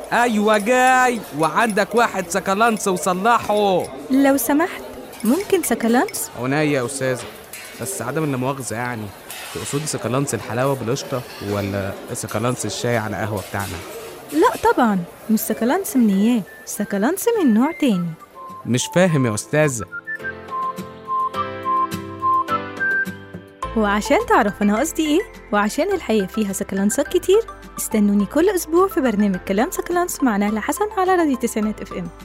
ايوه جاي وعندك واحد سكالانس وصلحه لو سمحت ممكن سكالانس عناية يا استاذه بس عدم لا مؤاخذه يعني تقصدي سكالانس الحلاوه بالقشطه ولا سكالانس الشاي على قهوه بتاعنا لا طبعا مش سكالانس من اياه سكالانس من نوع تاني مش فاهم يا استاذه وعشان تعرف انا قصدي ايه وعشان الحياة فيها سكالانسات كتير استنوني كل اسبوع في برنامج كلام سكالانس مع نهلة حسن على راديو تسعينات اف ام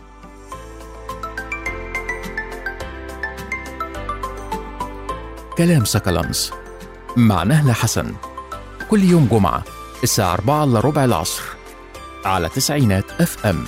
كلام سكالانس مع نهلة حسن كل يوم جمعة الساعة 4 إلا ربع العصر على تسعينات اف ام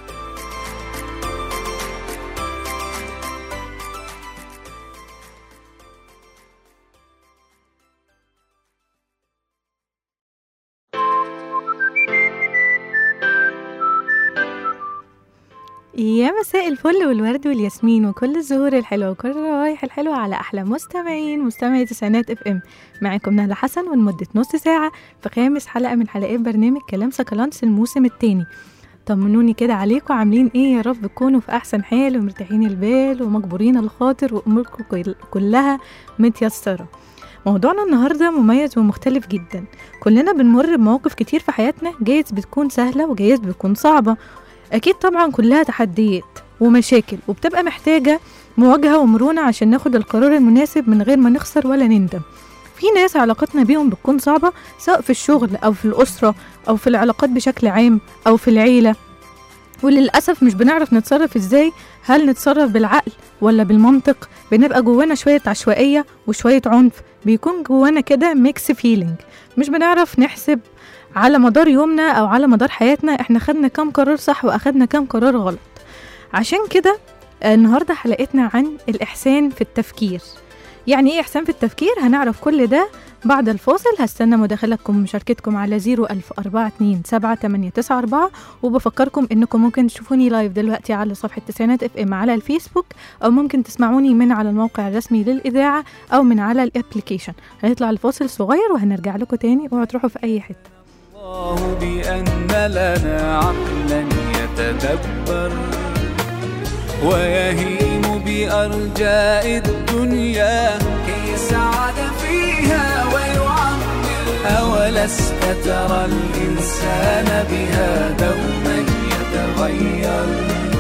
يا مساء الفل والورد والياسمين وكل الزهور الحلوة وكل الروايح الحلوة على أحلى مستمعين مستمعي تسعينات اف ام معاكم نهلة حسن ولمدة نص ساعة في خامس حلقة من حلقات برنامج كلام سكالانس الموسم التاني طمنوني كده عليكم عاملين ايه يا رب تكونوا في احسن حال ومرتاحين البال ومجبورين الخاطر واموركم كل- كلها متيسره موضوعنا النهارده مميز ومختلف جدا كلنا بنمر بمواقف كتير في حياتنا جايز بتكون سهله وجايز بتكون صعبه اكيد طبعا كلها تحديات ومشاكل وبتبقى محتاجه مواجهه ومرونه عشان ناخد القرار المناسب من غير ما نخسر ولا نندم في ناس علاقتنا بيهم بتكون صعبة سواء في الشغل أو في الأسرة أو في العلاقات بشكل عام أو في العيلة وللأسف مش بنعرف نتصرف إزاي هل نتصرف بالعقل ولا بالمنطق بنبقى جوانا شوية عشوائية وشوية عنف بيكون جوانا كده ميكس فيلينج مش بنعرف نحسب على مدار يومنا أو على مدار حياتنا احنا خدنا كام قرار صح وأخدنا كام قرار غلط عشان كده آه، النهاردة حلقتنا عن الإحسان في التفكير يعني ايه إحسان في التفكير هنعرف كل ده بعد الفاصل هستنى مداخلتكم ومشاركتكم على 010427894 وبفكركم انكم ممكن تشوفوني لايف دلوقتي على صفحة تسعينات اف ام على الفيسبوك او ممكن تسمعوني من على الموقع الرسمي للإذاعة او من على الابليكيشن هنطلع الفاصل صغير وهنرجع لكم تاني اوعوا تروحوا في اي حتة الله بأن لنا عقلا يتدبر ويهيم بأرجاء الدنيا كي يسعد فيها ويعمر أولست ترى الإنسان بها دوما يتغير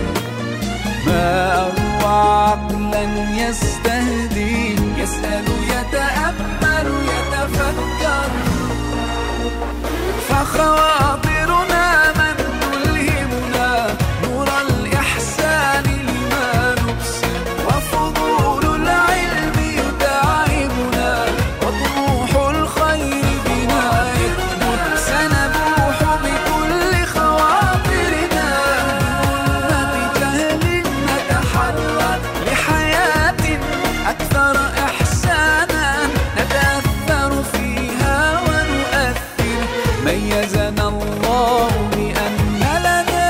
ما أروع عقلا يستهدي يسأل يتأمل يتفكر فخواطرنا من تلهمنا نور الإحسان لما نبصر وفضول العلم يتعبنا وطموح الخير بنا يكبر سنبوح بكل خواطرنا ظلمة جهل نتحرر لحياة أكثر إحسانا نتأثر فيها ونؤثر ميزنا الله بأن لنا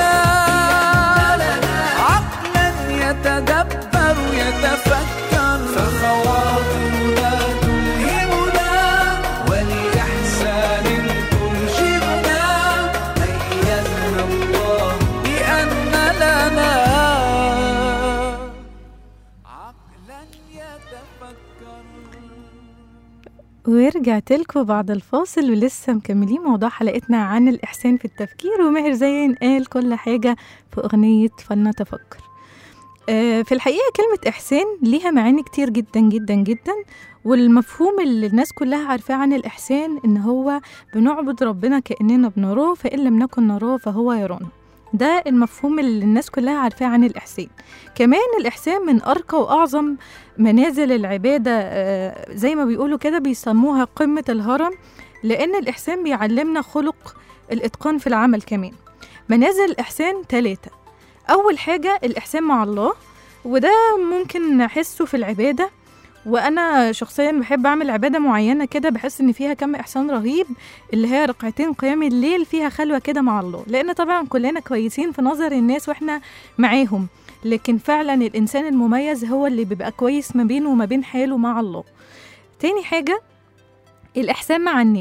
عقلا يتدبر يتفكر فخواطرنا تلهمنا ولإحسان ترشدنا ميزنا الله بأن لنا عقلا يتفكر ورجعت لكم بعد الفاصل ولسه مكملين موضوع حلقتنا عن الإحسان في التفكير وماهر زين قال كل حاجة في أغنية فلنتفكر آه، في الحقيقة كلمة إحسان ليها معاني كتير جدا جدا جدا والمفهوم اللي الناس كلها عارفاه عن الإحسان إن هو بنعبد ربنا كأننا بنراه فإن لم نكن نراه فهو يرانا ده المفهوم اللي الناس كلها عارفاه عن الإحسان كمان الإحسان من أرقى وأعظم منازل العبادة آه، زي ما بيقولوا كده بيسموها قمة الهرم لأن الإحسان بيعلمنا خلق الإتقان في العمل كمان منازل الإحسان ثلاثة أول حاجة الإحسان مع الله وده ممكن نحسه في العبادة وأنا شخصيا بحب أعمل عبادة معينة كده بحس إن فيها كم إحسان رهيب اللي هي ركعتين قيام الليل فيها خلوة كده مع الله لأن طبعا كلنا كويسين في نظر الناس وإحنا معاهم لكن فعلا الإنسان المميز هو اللي بيبقى كويس ما بينه وما بين حاله مع الله تاني حاجة الإحسان مع الناس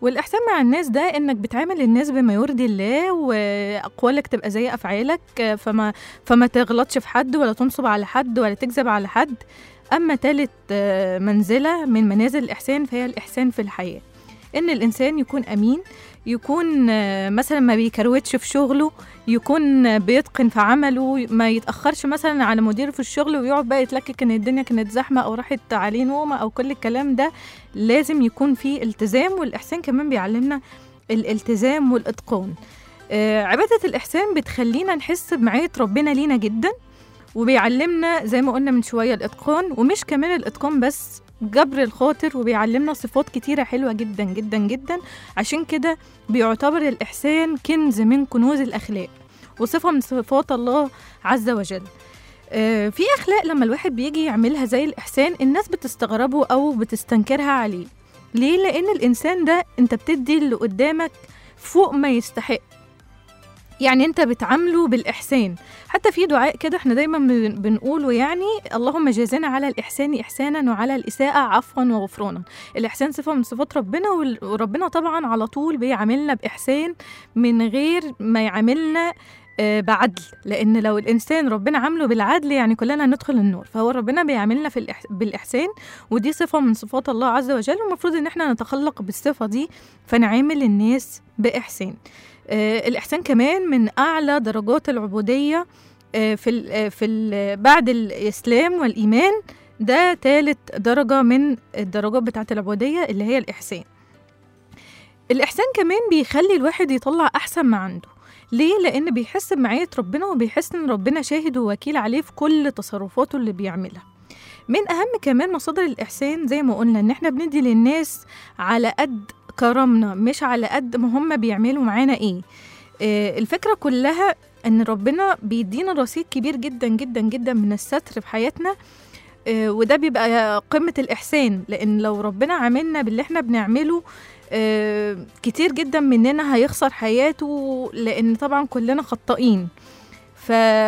والإحسان مع الناس ده إنك بتعامل الناس بما يرضي الله وأقوالك تبقى زي أفعالك آه، فما فما تغلطش في حد ولا تنصب على حد ولا تكذب على حد أما تالت آه، منزلة من منازل الإحسان فهي الإحسان في الحياة إن الإنسان يكون أمين يكون آه، مثلا ما بيكروتش في شغله يكون آه، بيتقن في عمله ما يتأخرش مثلا على مديره في الشغل ويقعد بقى يتلكك إن الدنيا كانت زحمة أو راحت عليه نومة أو كل الكلام ده لازم يكون في التزام والإحسان كمان بيعلمنا الالتزام والإتقان آه، عبادة الإحسان بتخلينا نحس بمعية ربنا لينا جدا وبيعلمنا زي ما قلنا من شوية الإتقان ومش كمان الإتقان بس جبر الخاطر وبيعلمنا صفات كتيرة حلوة جدا جدا جدا عشان كده بيعتبر الإحسان كنز من كنوز الأخلاق وصفة من صفات الله عز وجل آه، في أخلاق لما الواحد بيجي يعملها زي الإحسان الناس بتستغربه أو بتستنكرها عليه ليه؟ لأن الإنسان ده أنت بتدي اللي قدامك فوق ما يستحق يعني انت بتعامله بالاحسان حتى في دعاء كده احنا دايما بن- بنقوله يعني اللهم جازنا على الاحسان احسانا وعلى الاساءه عفوا وغفرانا الاحسان صفه من صفات ربنا وال- وربنا طبعا على طول بيعاملنا باحسان من غير ما يعاملنا آه، بعدل لان لو الانسان ربنا عامله بالعدل يعني كلنا ندخل النور فهو ربنا بيعاملنا في الإح... بالاحسان ودي صفه من صفات الله عز وجل والمفروض ان احنا نتخلق بالصفه دي فنعامل الناس باحسان آه، الإحسان كمان من أعلى درجات العبودية آه، في ال في ال بعد الإسلام والإيمان ده ثالث درجة من الدرجات بتاعة العبودية اللي هي الإحسان الإحسان كمان بيخلي الواحد يطلع أحسن ما عنده ليه؟ لأن بيحس بمعية ربنا وبيحس إن ربنا شاهد ووكيل عليه في كل تصرفاته اللي بيعملها من أهم كمان مصادر الإحسان زي ما قلنا إن إحنا بندي للناس على قد كرمنا مش على قد ما هم بيعملوا معانا إيه آه، الفكرة كلها إن ربنا بيدينا رصيد كبير جدا جدا جدا من الستر في حياتنا آه، وده بيبقى قمة الإحسان لأن لو ربنا عاملنا باللي إحنا بنعمله آه، كتير جدا مننا هيخسر حياته لأن طبعا كلنا خطائين ف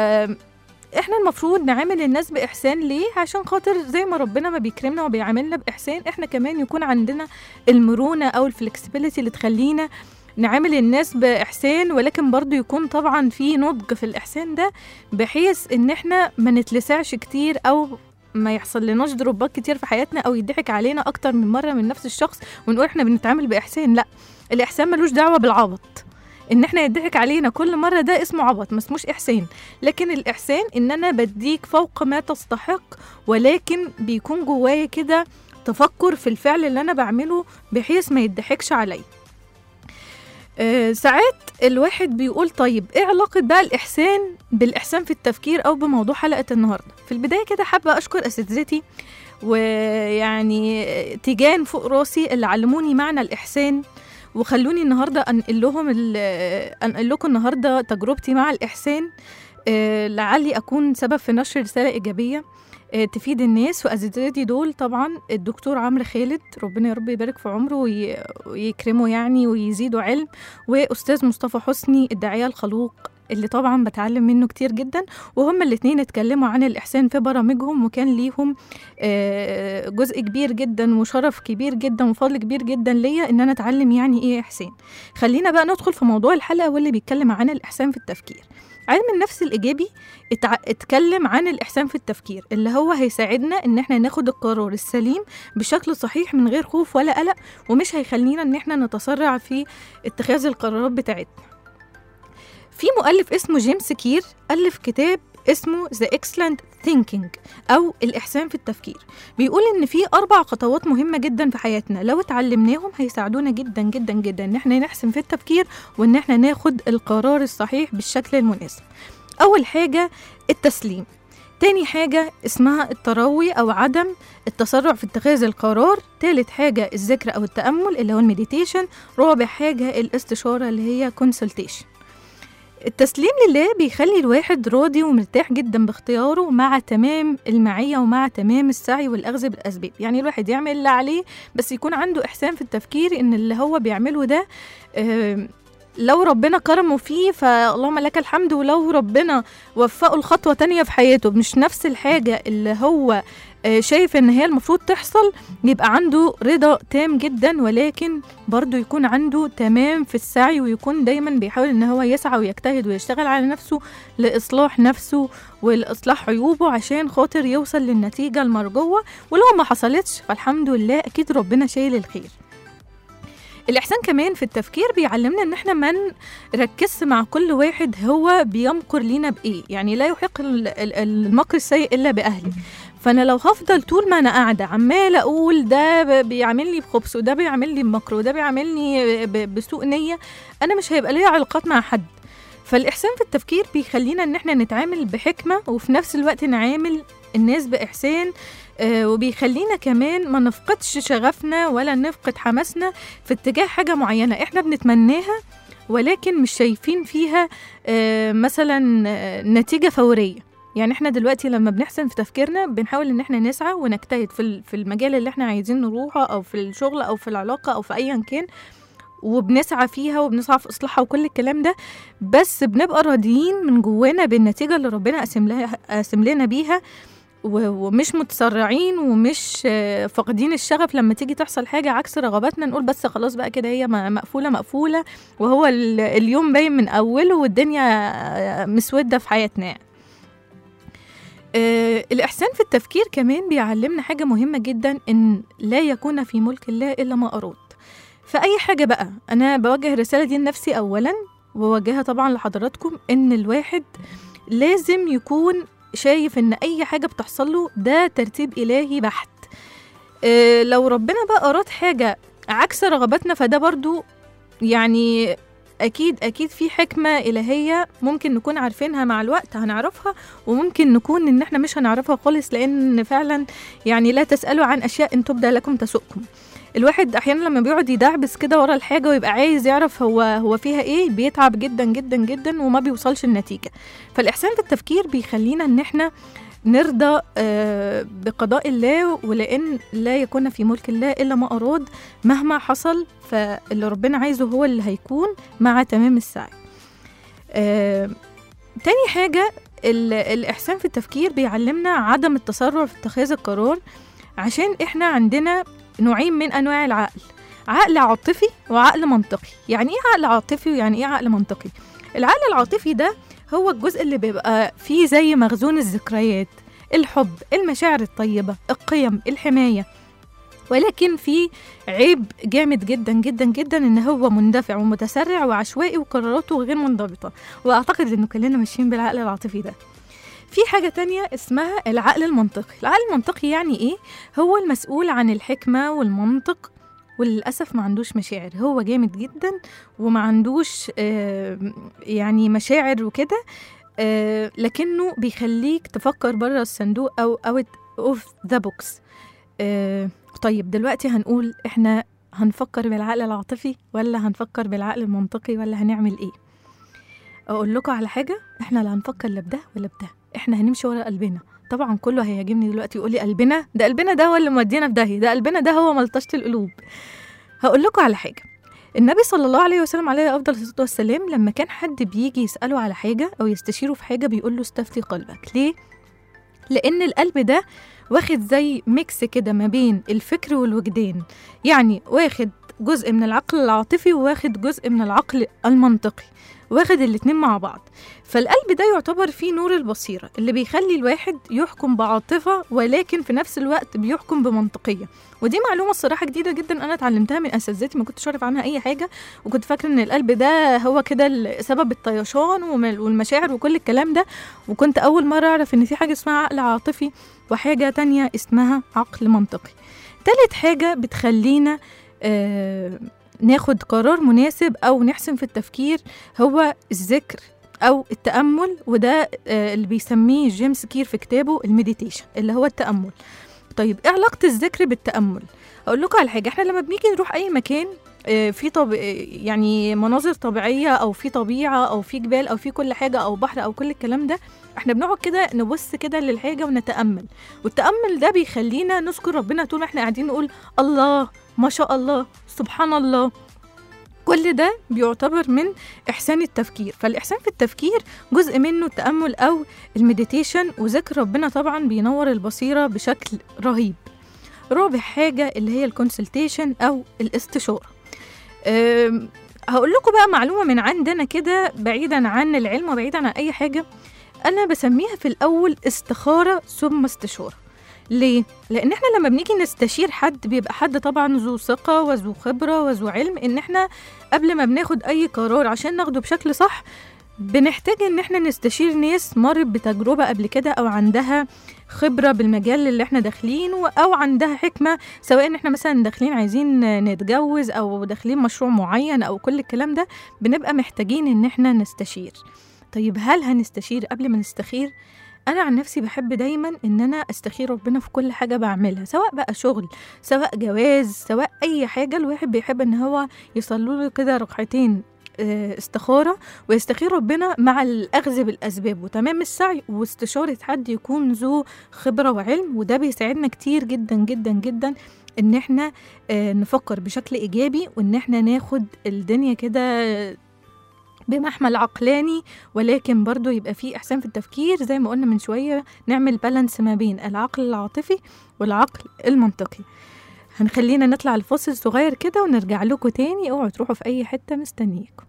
احنا المفروض نعامل الناس بإحسان ليه عشان خاطر زي ما ربنا ما بيكرمنا وبيعاملنا بإحسان احنا كمان يكون عندنا المرونة أو الفلكسبيليتي اللي تخلينا نعامل الناس بإحسان ولكن برضو يكون طبعا في نضج في الإحسان ده بحيث إن احنا ما نتلسعش كتير أو ما يحصل لناش دروبات كتير في حياتنا أو يضحك علينا أكتر من مرة من نفس الشخص ونقول احنا بنتعامل بإحسان لا الإحسان ملوش دعوة بالعبط ان احنا يضحك علينا كل مره ده اسمه عبط ما اسموش احسان لكن الاحسان ان انا بديك فوق ما تستحق ولكن بيكون جوايا كده تفكر في الفعل اللي انا بعمله بحيث ما يضحكش عليا أه ساعات الواحد بيقول طيب ايه علاقة بقى الإحسان بالإحسان في التفكير أو بموضوع حلقة النهاردة في البداية كده حابة أشكر أساتذتي ويعني تيجان فوق راسي اللي علموني معنى الإحسان وخلوني النهارده انقل لهم ال- انقل لكم النهارده تجربتي مع الاحسان آه، لعلي اكون سبب في نشر رساله ايجابيه آه، تفيد الناس واساتذتي دول طبعا الدكتور عمرو خالد ربنا يا رب يبارك في عمره وي- ويكرمه يعني ويزيده علم واستاذ مصطفى حسني الداعيه الخلوق اللي طبعا بتعلم منه كتير جدا وهما الاتنين اتكلموا عن الإحسان في برامجهم وكان ليهم آه، جزء كبير جدا وشرف كبير جدا وفضل كبير جدا ليا ان انا اتعلم يعني ايه احسان خلينا بقى ندخل في موضوع الحلقه واللي بيتكلم عن الاحسان في التفكير علم النفس الايجابي اتع... اتكلم عن الاحسان في التفكير اللي هو هيساعدنا ان احنا ناخد القرار السليم بشكل صحيح من غير خوف ولا قلق ومش هيخلينا ان احنا نتسرع في اتخاذ القرارات بتاعتنا في مؤلف اسمه جيمس كير ألف كتاب اسمه The Excellent Thinking أو الإحسان في التفكير بيقول إن في أربع خطوات مهمة جدا في حياتنا لو اتعلمناهم هيساعدونا جدا جدا جدا إن احنا نحسن في التفكير وإن احنا ناخد القرار الصحيح بالشكل المناسب أول حاجة التسليم تاني حاجة اسمها التروي أو عدم التسرع في اتخاذ القرار تالت حاجة الذكر أو التأمل اللي هو المديتيشن رابع حاجة الاستشارة اللي هي consultation التسليم لله بيخلي الواحد راضي ومرتاح جدا باختياره مع تمام المعية ومع تمام السعي والأخذ بالأسباب يعني الواحد يعمل اللي عليه بس يكون عنده إحسان في التفكير إن اللي هو بيعمله ده آم، لو ربنا كرمه فيه فاللهم لك الحمد ولو ربنا وفقه الخطوة تانية في حياته مش نفس الحاجة اللي هو آه، شايف ان هي المفروض تحصل يبقى عنده رضا تام جدا ولكن برضه يكون عنده تمام في السعي ويكون دايما بيحاول ان هو يسعى ويجتهد ويشتغل على نفسه لإصلاح نفسه ولإصلاح عيوبه عشان خاطر يوصل للنتيجة المرجوة ولو ما حصلتش فالحمد لله أكيد ربنا شايل الخير الإحسان كمان في التفكير بيعلمنا إن إحنا ما نركزش مع كل واحد هو بيمكر لينا بإيه يعني لا يحق ال- ال- المكر السيء إلا بأهله فأنا لو هفضل طول ما أنا قاعدة عمالة أقول ده ب- بيعملني بخبث وده بيعمل لي بمكر وده بيعملني ب- بسوء نية أنا مش هيبقى ليا علاقات مع حد فالإحسان في التفكير بيخلينا إن إحنا نتعامل بحكمة وفي نفس الوقت نعامل الناس بإحسان آه، وبيخلينا كمان ما نفقدش شغفنا ولا نفقد حماسنا في اتجاه حاجة معينة احنا بنتمناها ولكن مش شايفين فيها آه، مثلا آه، نتيجة فورية يعني احنا دلوقتي لما بنحسن في تفكيرنا بنحاول ان احنا نسعى ونجتهد في ال- في المجال اللي احنا عايزين نروحه او في الشغل او في العلاقة او في ايا كان وبنسعى فيها وبنسعى في اصلاحها وكل الكلام ده بس بنبقى راضيين من جوانا بالنتيجة اللي ربنا قاسم لها قاسم لنا بيها و- ومش متسرعين ومش آه، فاقدين الشغف لما تيجي تحصل حاجة عكس رغباتنا نقول بس خلاص بقى كده هي م- مقفولة مقفولة وهو ال- اليوم باين من أوله والدنيا آه، مسودة في حياتنا يعني. آه، الإحسان في التفكير كمان بيعلمنا حاجة مهمة جدا إن لا يكون في ملك الله إلا ما أراد فأي حاجة بقى أنا بوجه الرسالة دي لنفسي أولا ووجهها طبعا لحضراتكم إن الواحد لازم يكون شايف ان اي حاجه بتحصل له ده ترتيب الهي بحت إيه لو ربنا بقى اراد حاجه عكس رغباتنا فده برضو يعني اكيد اكيد في حكمه الهيه ممكن نكون عارفينها مع الوقت هنعرفها وممكن نكون ان احنا مش هنعرفها خالص لان فعلا يعني لا تسالوا عن اشياء ان تبدى لكم تسؤكم الواحد احيانا لما بيقعد يدعبس كده ورا الحاجه ويبقى عايز يعرف هو هو فيها ايه بيتعب جدا جدا جدا وما بيوصلش النتيجه فالإحسان في التفكير بيخلينا إن إحنا نرضى آه، بقضاء الله ولأن لا يكون في ملك الله إلا ما أراد مهما حصل فاللي ربنا عايزه هو اللي هيكون مع تمام السعي آه، تاني حاجة ال- الإحسان في التفكير بيعلمنا عدم التسرع في اتخاذ القرار عشان إحنا عندنا نوعين من أنواع العقل عقل عاطفي وعقل منطقي يعني إيه عقل عاطفي ويعني إيه عقل منطقي العقل العاطفي ده هو الجزء اللي بيبقى فيه زي مخزون الذكريات الحب المشاعر الطيبة القيم الحماية ولكن في عيب جامد جدا جدا جدا ان هو مندفع ومتسرع وعشوائي وقراراته غير منضبطة واعتقد انه كلنا ماشيين بالعقل العاطفي ده في حاجة تانية اسمها العقل المنطقي العقل المنطقي يعني ايه هو المسؤول عن الحكمة والمنطق وللأسف ما عندوش مشاعر هو جامد جدا وما عندوش آه، يعني مشاعر وكده آه، لكنه بيخليك تفكر بره الصندوق او اوت اوف ذا بوكس طيب دلوقتي هنقول احنا هنفكر بالعقل العاطفي ولا هنفكر بالعقل المنطقي ولا هنعمل ايه اقول لكم على حاجه احنا لا هنفكر لا بده ولا بده احنا هنمشي ورا قلبنا طبعا كله هيهاجمني دلوقتي يقول لي قلبنا ده قلبنا ده هو اللي مودينا في داهيه ده قلبنا ده هو ملطشه القلوب هقول لكم على حاجه النبي صلى الله عليه وسلم عليه افضل الصلاه والسلام لما كان حد بيجي يساله على حاجه او يستشيره في حاجه بيقول له استفتي قلبك ليه لان القلب ده واخد زي ميكس كده ما بين الفكر والوجدان يعني واخد جزء من العقل العاطفي وواخد جزء من العقل المنطقي واخد الاتنين مع بعض فالقلب ده يعتبر فيه نور البصيرة اللي بيخلي الواحد يحكم بعاطفة ولكن في نفس الوقت بيحكم بمنطقية ودي معلومة الصراحة جديدة جدا أنا اتعلمتها من أساتذتي ما كنتش أعرف عنها أي حاجة وكنت فاكرة إن القلب ده هو كده ال- سبب الطيشان وم- والمشاعر وكل الكلام ده وكنت أول مرة أعرف إن في حاجة اسمها عقل عاطفي وحاجة تانية اسمها عقل منطقي تالت حاجة بتخلينا آه ناخد قرار مناسب أو نحسن في التفكير هو الذكر أو التأمل وده آه اللي بيسميه جيمس كير في كتابه المديتيشن اللي هو التأمل طيب ايه علاقة الذكر بالتأمل؟ أقول لكم على حاجة احنا لما بنيجي نروح أي مكان آه، في طب... آه، يعني مناظر طبيعية أو في طبيعة أو في جبال أو في كل حاجة أو بحر أو كل الكلام ده احنا بنقعد كده نبص كده للحاجة ونتأمل والتأمل ده بيخلينا نذكر ربنا طول ما احنا قاعدين نقول الله ما شاء الله سبحان الله كل كل ده بيعتبر من إحسان التفكير فالإحسان في التفكير جزء منه التأمل أو المديتيشن وذكر ربنا طبعا بينور البصيرة بشكل رهيب رابع حاجة اللي هي الكونسلتيشن أو الاستشارة أم، هقول لكم بقى معلومة من عندنا كده بعيدا عن العلم وبعيدا عن أي حاجة أنا بسميها في الأول استخارة ثم استشارة ليه؟ لأن احنا لما بنيجي نستشير حد بيبقى حد طبعا ذو ثقة وذو خبرة وذو علم إن احنا قبل ما بناخد أي قرار عشان ناخده بشكل صح بنحتاج إن احنا نستشير ناس مرت بتجربة قبل كده أو عندها خبرة بالمجال اللي احنا داخلين أو عندها حكمة سواء ان احنا مثلا داخلين عايزين نتجوز او داخلين مشروع معين او كل الكلام ده بنبقى محتاجين ان احنا نستشير طيب هل هنستشير قبل ما نستخير انا عن نفسي بحب دايما ان انا استخير ربنا في كل حاجه بعملها سواء بقى شغل سواء جواز سواء اي حاجه الواحد بيحب ان هو يصلوا له كده ركعتين آه، استخاره ويستخير ربنا مع الاخذ بالاسباب وتمام السعي واستشاره حد يكون ذو خبره وعلم وده بيساعدنا كتير جدا جدا جدا ان احنا آه، نفكر بشكل ايجابي وان احنا ناخد الدنيا كده بمحمل عقلاني ولكن برضو يبقى فيه احسان في التفكير زي ما قلنا من شويه نعمل بالانس ما بين العقل العاطفي والعقل المنطقي هنخلينا نطلع الفاصل صغير كده ونرجع لكم تاني اوعوا تروحوا في اي حته مستنياكم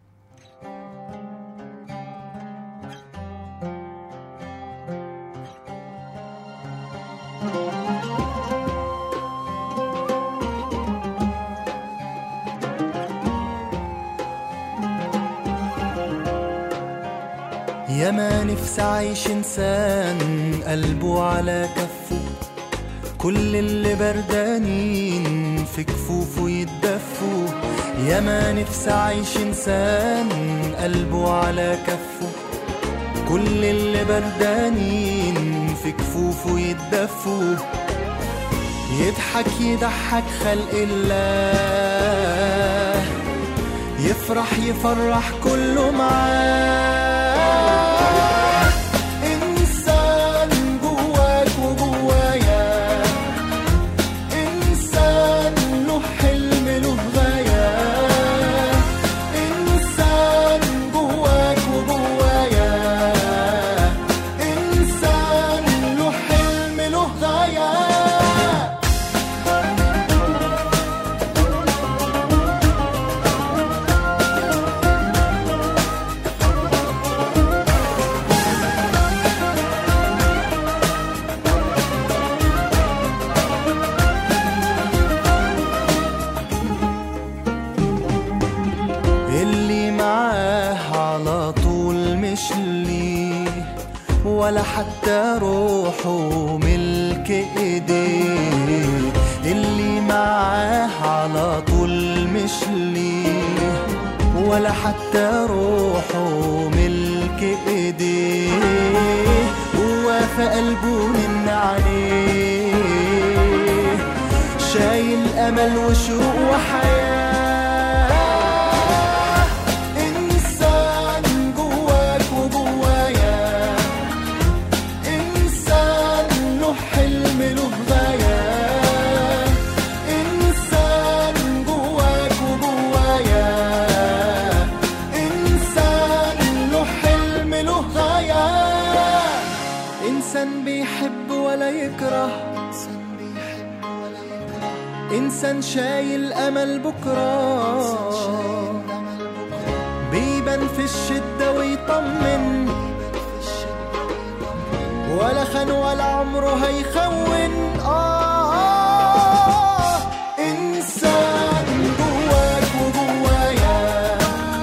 يا ما نفسي عايش انسان قلبه على كفه كل اللي بردانين في كفوفه يتدفوا يا ما نفسي عايش انسان قلبه على كفه كل اللي بردانين في كفوفه يتدفوا يضحك يضحك خلق الله يفرح يفرح كله معاه إنسان جواك وجوايا إنسان له حلم له غاية إنسان جواك وجوايا إنسان له حلم له غاية اللي معاه على طول مش ليه ولا حتى روحه ملك ايديه اللي معاه على طول مش ليه ولا حتى روحه ملك ايديه هو في قلبه من عليه شايل امل وشوق وحياه انسان جواك وجوايا انسان له حلم له غايه انسان جواك وجوايا انسان له حلم له غايه انسان بيحب ولا يكره انسان شايل امل بكره بيبان في الشده ويطمن ولا خان ولا عمره هيخون آه إنسان جواك وجوايا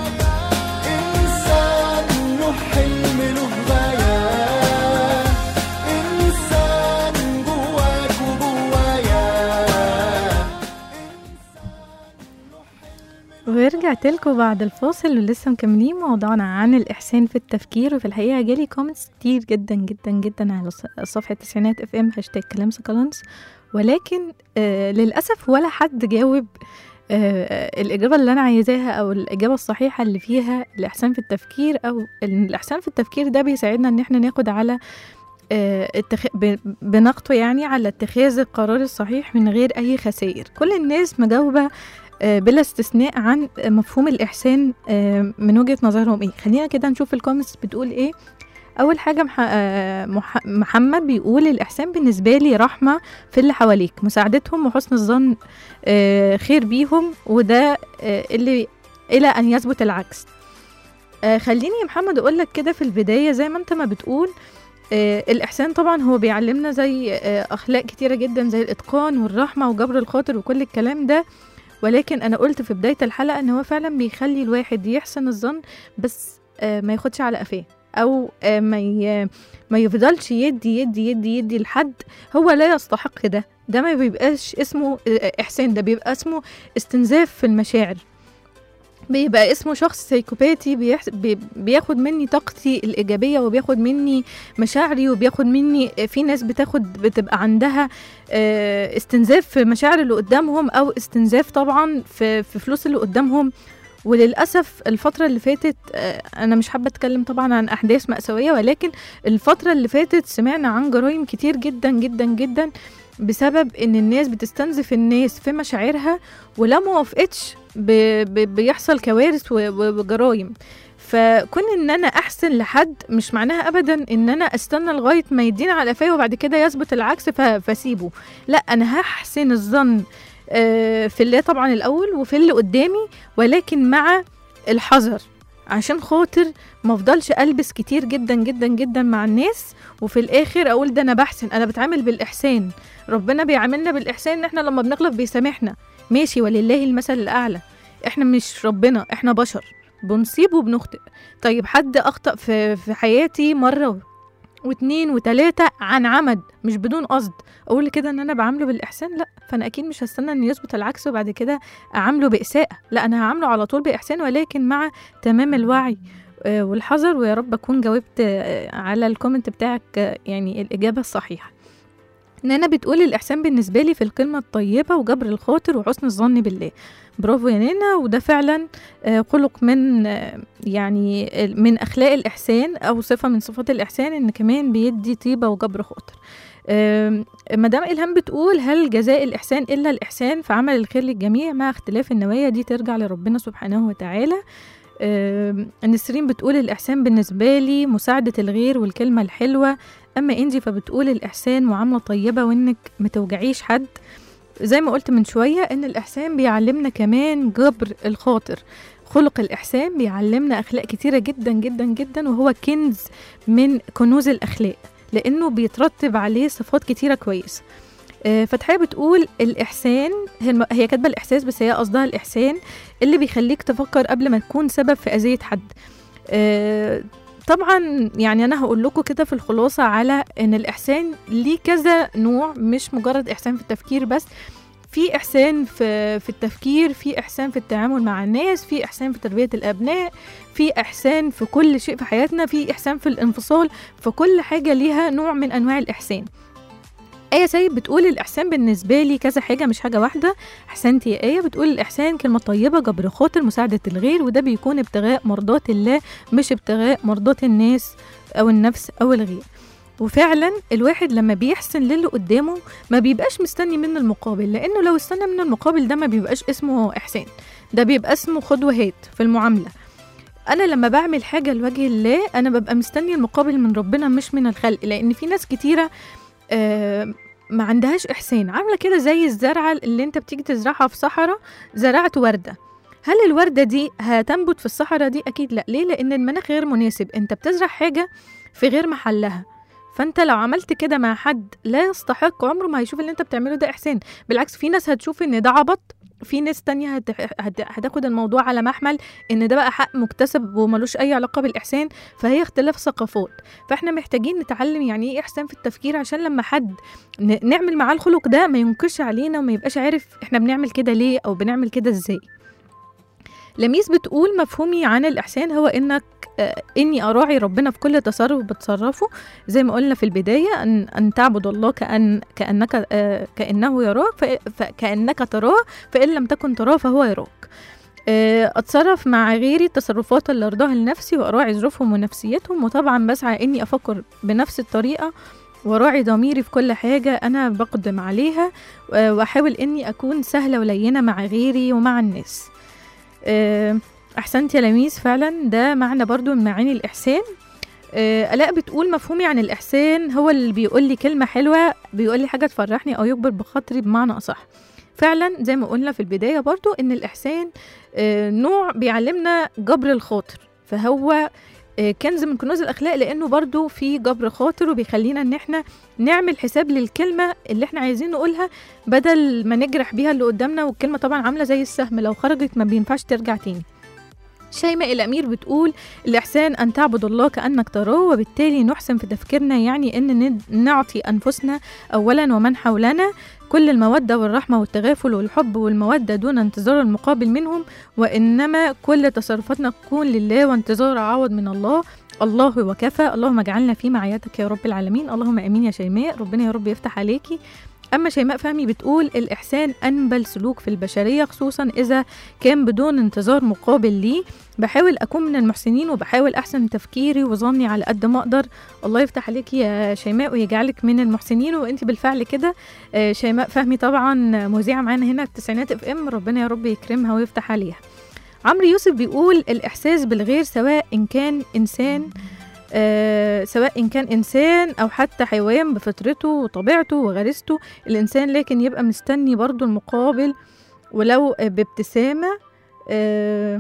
إنسان له حلم له غاية إنسان جواك وجوايا ورجعت لكم بعد الفاصل ولسه مكملين موضوعنا عن الإحسان في التفكير وفي الحقيقة جالي كومنتس كتير جدا جدا جدا على ص- صفحة تسعينات اف ام هاشتاج كلام سكالانس ولكن آه للأسف ولا حد جاوب آه الإجابة اللي أنا عايزاها أو الإجابة الصحيحة اللي فيها الإحسان في التفكير أو إن الإحسان في التفكير ده بيساعدنا إن احنا ناخد على آه، اتخ... ب... بنقطه يعني على اتخاذ القرار الصحيح من غير أي خسائر كل الناس مجاوبة آه، بلا استثناء عن مفهوم الإحسان آه، من وجهة نظرهم إيه خلينا كده نشوف الكومنتس بتقول إيه أول حاجة مح... آه، مح... محمد بيقول الإحسان بالنسبة لي رحمة في اللي حواليك مساعدتهم وحسن الظن آه، خير بيهم وده آه، اللي إلى أن يثبت العكس آه، خليني يا محمد أقول لك كده في البداية زي ما أنت ما بتقول آه، الإحسان طبعا هو بيعلمنا زي آه، أخلاق كتيرة جدا زي الإتقان والرحمة وجبر الخاطر وكل الكلام ده ولكن أنا قلت في بداية الحلقة إن هو فعلا بيخلي الواحد يحسن الظن بس آه، ما ياخدش على قفاه أو آه، ما ي- ما يفضلش يدي يدي يدي يدي لحد هو لا يستحق ده ده ما بيبقاش اسمه آه، إحسان ده بيبقى اسمه استنزاف في المشاعر بيبقى اسمه شخص سيكوباتي بيحس بي بياخد مني طاقتي الإيجابية وبياخد مني مشاعري وبياخد مني في ناس بتاخد بتبقى عندها آه، استنزاف في مشاعر اللي قدامهم أو استنزاف طبعا في, في فلوس اللي قدامهم وللأسف الفترة اللي فاتت آه، أنا مش حابة أتكلم طبعا عن أحداث مأساوية ولكن الفترة اللي فاتت سمعنا عن جرائم كتير جدا جدا جدا بسبب ان الناس بتستنزف الناس في مشاعرها ولا موافقتش ب- ب- بيحصل كوارث و- و- وجرايم فكون ان انا احسن لحد مش معناها ابدا ان انا استنى لغايه ما يدينا على قفايا وبعد كده يثبت العكس ف- فاسيبه لا انا هحسن الظن آه، في الله طبعا الاول وفي اللي قدامي ولكن مع الحذر عشان خاطر ما افضلش البس كتير جدا جدا جدا مع الناس وفي الاخر اقول ده انا بحسن انا بتعامل بالاحسان ربنا بيعاملنا بالاحسان ان احنا لما بنغلط بيسامحنا ماشي ولله المثل الاعلى احنا مش ربنا احنا بشر بنصيب وبنخطئ طيب حد اخطا في في حياتي مره واتنين وتلاتة عن عمد مش بدون قصد اقول كده ان انا بعامله بالاحسان لا فانا اكيد مش هستنى ان يثبت العكس وبعد كده اعامله باساءه لا انا هعامله على طول باحسان ولكن مع تمام الوعي آه، والحذر ويا رب اكون جاوبت آه، على الكومنت بتاعك آه، يعني الاجابه الصحيحه نانا بتقول الإحسان بالنسبة لي في الكلمة الطيبة وجبر الخاطر وحسن الظن بالله برافو يا نانا وده فعلا آه، خلق من آه، يعني ال- من أخلاق الإحسان أو صفة من صفات الإحسان إن كمان بيدي طيبة وجبر خاطر آم، مدام إلهام بتقول هل جزاء الإحسان إلا الإحسان فعمل الخير للجميع مع اختلاف النوايا دي ترجع لربنا سبحانه وتعالى آم، نسرين بتقول الإحسان بالنسبة لي مساعدة الغير والكلمة الحلوة اما انجي فبتقول الاحسان معامله طيبه وانك ما توجعيش حد زي ما قلت من شويه ان الاحسان بيعلمنا كمان جبر الخاطر خلق الإحسان بيعلمنا أخلاق كتيرة جدا جدا جدا وهو كنز من كنوز الأخلاق لأنه بيترتب عليه صفات كتيرة كويسة آه، فتحية بتقول الإحسان هي, الم... هي كاتبة الإحساس بس هي قصدها الإحسان اللي بيخليك تفكر قبل ما تكون سبب في أذية حد آه، طبعا يعني انا هقول لكم كده في الخلاصه على ان الاحسان ليه كذا نوع مش مجرد احسان في التفكير بس في احسان في في التفكير في احسان في التعامل مع الناس في احسان في تربيه الابناء في احسان في كل شيء في حياتنا في احسان في الانفصال فكل حاجه ليها نوع من انواع الاحسان آية سيد بتقول الإحسان بالنسبة لي كذا حاجة مش حاجة واحدة أحسنتي يا آية بتقول الإحسان كلمة طيبة جبر خاطر مساعدة الغير وده بيكون ابتغاء مرضات الله مش ابتغاء مرضات الناس أو النفس أو الغير وفعلا الواحد لما بيحسن للي قدامه ما بيبقاش مستني منه المقابل لأنه لو استنى منه المقابل ده ما بيبقاش اسمه إحسان ده بيبقى اسمه خد وهات في المعاملة انا لما بعمل حاجه لوجه الله انا ببقى مستني المقابل من ربنا مش من الخلق لان في ناس كتيره آه ما عندهاش احسان عامله كده زي الزرعه اللي انت بتيجي تزرعها في صحراء زرعت ورده هل الورده دي هتنبت في الصحراء دي اكيد لا ليه لان المناخ غير مناسب انت بتزرع حاجه في غير محلها فانت لو عملت كده مع حد لا يستحق عمره ما هيشوف اللي انت بتعمله ده احسان بالعكس في ناس هتشوف ان ده عبط في ناس تانية هت... هت... هتاخد الموضوع على محمل ان ده بقى حق مكتسب وملوش اي علاقه بالاحسان فهي اختلاف ثقافات فاحنا محتاجين نتعلم يعني ايه احسان في التفكير عشان لما حد ن... نعمل معاه الخلق ده ما ينكرش علينا وما يبقاش عارف احنا بنعمل كده ليه او بنعمل كده ازاي لميس بتقول مفهومي عن الإحسان هو إنك آه، إني أراعي ربنا في كل تصرف بتصرفه زي ما قلنا في البداية أن, أن تعبد الله كأن كأنك آه، كأنه يراك ف- فكأنك تراه فإن لم تكن تراه فهو يراك آه، أتصرف مع غيري التصرفات اللي أرضاها لنفسي وأراعي ظروفهم ونفسيتهم وطبعا بسعى إني أفكر بنفس الطريقة وراعي ضميري في كل حاجة أنا بقدم عليها آه، وأحاول إني أكون سهلة ولينة مع غيري ومع الناس آه، أحسنت يا لميس فعلا ده معنى برضو من معاني الإحسان آه، آلاء بتقول مفهومي عن الإحسان هو اللي بيقول لي كلمة حلوة بيقول لي حاجة تفرحني أو يكبر بخاطري بمعنى أصح فعلا زي ما قلنا في البداية برضو إن الإحسان آه، نوع بيعلمنا جبر الخاطر فهو آه، كنز من كنوز الأخلاق لأنه برضو في جبر خاطر وبيخلينا إن إحنا نعمل حساب للكلمة اللي إحنا عايزين نقولها بدل ما نجرح بيها اللي قدامنا والكلمة طبعا عاملة زي السهم لو خرجت ما بينفعش ترجع تاني شيماء الأمير بتقول الإحسان أن تعبد الله كأنك تراه وبالتالي نحسن في تفكيرنا يعني أن ند- نعطي أنفسنا أولا ومن حولنا كل المودة والرحمة والتغافل والحب والمودة دون انتظار المقابل منهم وإنما كل تصرفاتنا تكون لله وانتظار عوض من الله الله وكفى اللهم اجعلنا في معيتك يا رب العالمين اللهم امين يا شيماء ربنا يا رب يفتح عليكي اما شيماء فهمي بتقول الاحسان انبل سلوك في البشريه خصوصا اذا كان بدون انتظار مقابل ليه بحاول اكون من المحسنين وبحاول احسن تفكيري وظني على قد ما اقدر الله يفتح عليكي يا شيماء ويجعلك من المحسنين وانت بالفعل كده آه، شيماء فهمي طبعا مذيعه معانا هنا في التسعينات اف ام ربنا يا رب يكرمها ويفتح عليها عمرو يوسف بيقول الإحساس بالغير سواء إن كان إنسان آه سواء إن كان إنسان أو حتى حيوان بفطرته وطبيعته وغريزته الإنسان لكن يبقى مستني برضو المقابل ولو آه، بابتسامة آه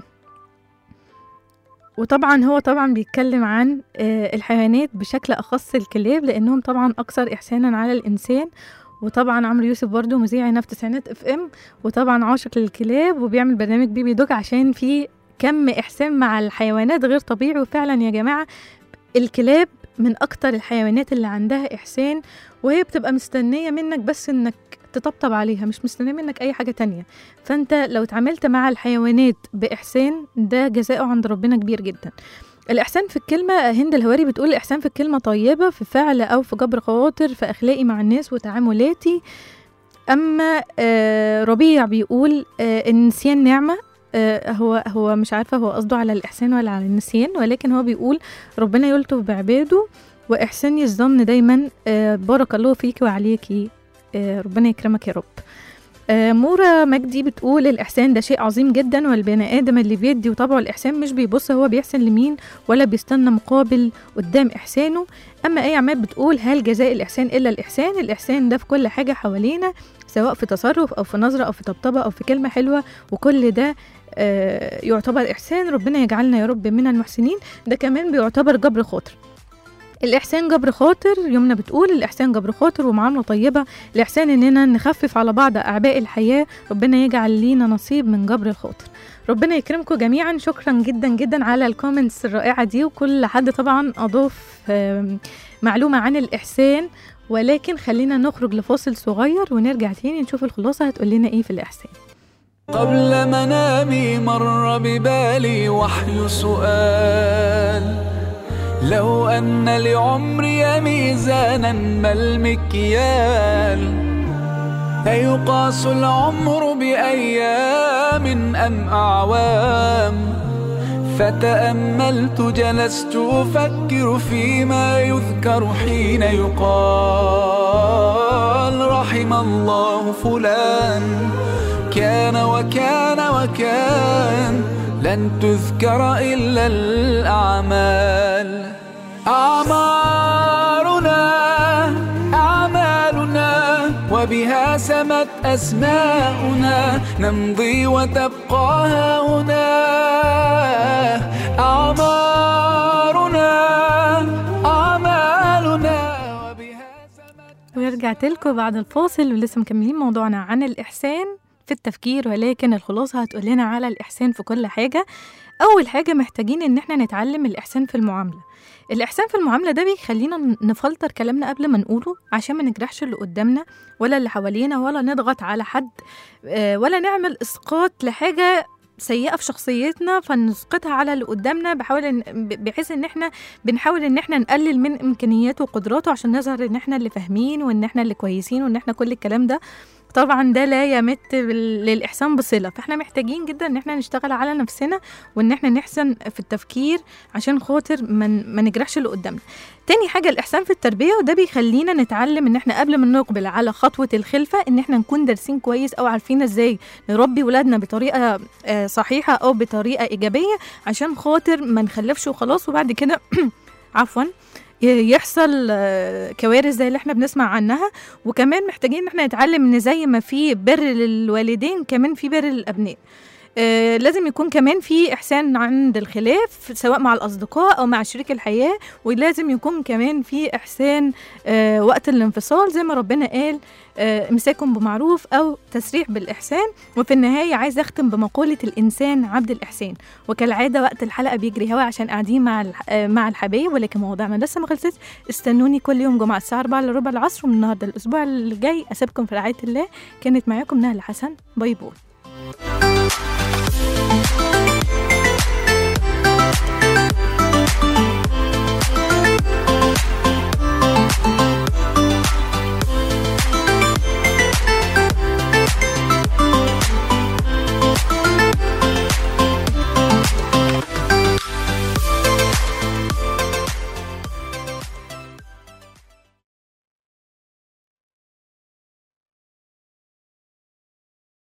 وطبعا هو طبعا بيتكلم عن آه الحيوانات بشكل أخص الكلاب لأنهم طبعا أكثر إحسانا على الإنسان وطبعا عمرو يوسف برضو مذيع هنا في تسعينات اف ام وطبعا عاشق للكلاب وبيعمل برنامج بيبي دوج عشان في كم احسان مع الحيوانات غير طبيعي وفعلا يا جماعه الكلاب من اكتر الحيوانات اللي عندها احسان وهي بتبقى مستنيه منك بس انك تطبطب عليها مش مستنيه منك اي حاجه تانية فانت لو اتعاملت مع الحيوانات باحسان ده جزاؤه عند ربنا كبير جدا الإحسان في الكلمة هند الهواري بتقول الإحسان في الكلمة طيبة في فعل أو في جبر خواطر في أخلاقي مع الناس وتعاملاتي أما آه ربيع بيقول آه النسيان نعمة آه هو هو مش عارفة هو قصده على الإحسان ولا على النسيان ولكن هو بيقول ربنا يلطف بعباده وإحساني الظن دايما آه بارك الله فيك وعليكي آه ربنا يكرمك يا رب آه، مورا مجدي بتقول الإحسان ده شيء عظيم جدا والبني آدم اللي بيدي وطبعه الإحسان مش بيبص هو بيحسن لمين ولا بيستنى مقابل قدام إحسانه أما أي عماد بتقول هل جزاء الإحسان إلا الإحسان الإحسان ده في كل حاجة حوالينا سواء في تصرف أو في نظرة أو في طبطبة أو في كلمة حلوة وكل ده آه، يعتبر إحسان ربنا يجعلنا يا رب من المحسنين ده كمان بيعتبر جبر خاطر الإحسان جبر خاطر يمنى بتقول الإحسان جبر خاطر ومعاملة طيبة الإحسان إننا نخفف على بعض أعباء الحياة ربنا يجعل لينا نصيب من جبر الخاطر ربنا يكرمكم جميعا شكرا جدا جدا على الكومنتس الرائعة دي وكل حد طبعا أضاف آم، معلومة عن الإحسان ولكن خلينا نخرج لفاصل صغير ونرجع تاني نشوف الخلاصة هتقول لنا إيه في الإحسان قبل منامي مر ببالي وحي سؤال لو أن لعمري ميزانا ما المكيال أيقاس العمر بأيام أم أعوام فتأملت جلست أفكر فيما يذكر حين يقال رحم الله فلان كان وكان وكان لن تذكر إلا الأعمال أعمارنا أعمالنا وبها سمت أسماؤنا نمضي وتبقى هنا أعمارنا أعمالنا وبها سمت ورجعت لكم بعد الفاصل ولسه مكملين موضوعنا عن الإحسان في التفكير ولكن الخلاصة هتقول لنا على الإحسان في كل حاجة أول حاجة محتاجين إن احنا نتعلم الإحسان في المعاملة الإحسان في المعاملة ده بيخلينا ن- نفلتر كلامنا قبل ما نقوله عشان ما نجرحش اللي قدامنا ولا اللي حوالينا ولا نضغط على حد آه، ولا نعمل إسقاط لحاجة سيئة في شخصيتنا فنسقطها على اللي قدامنا بحاول إن ب- بحيث ان احنا بنحاول ان احنا نقلل من امكانياته وقدراته عشان نظهر ان احنا اللي فاهمين وان احنا اللي كويسين وان احنا كل الكلام ده طبعا ده لا يمت بال- للاحسان بصله فاحنا محتاجين جدا ان احنا نشتغل على نفسنا وان احنا نحسن في التفكير عشان خاطر ما ن- ما نجرحش اللي قدامنا تاني حاجه الاحسان في التربيه وده بيخلينا نتعلم ان احنا قبل ما نقبل على خطوه الخلفه ان احنا نكون دارسين كويس او عارفين ازاي نربي ولادنا بطريقه آه، صحيحه او بطريقه ايجابيه عشان خاطر ما نخلفش وخلاص وبعد كده عفوا ي- يحصل آه، كوارث زي اللي احنا بنسمع عنها وكمان محتاجين ان احنا نتعلم ان زي ما في بر للوالدين كمان في بر للابناء آه لازم يكون كمان في احسان عند الخلاف سواء مع الاصدقاء او مع شريك الحياه ولازم يكون كمان في احسان آه وقت الانفصال زي ما ربنا قال آه امساكم بمعروف او تسريح بالاحسان وفي النهايه عايز اختم بمقوله الانسان عبد الاحسان وكالعاده وقت الحلقه بيجري هوا عشان قاعدين مع الح- آه مع الحبايب ولكن موضوعنا لسه ما خلصتش استنوني كل يوم جمعه الساعه 4 الا ربع العصر ومن النهارده الاسبوع اللي جاي اسيبكم في رعايه الله كانت معاكم نهله حسن باي باي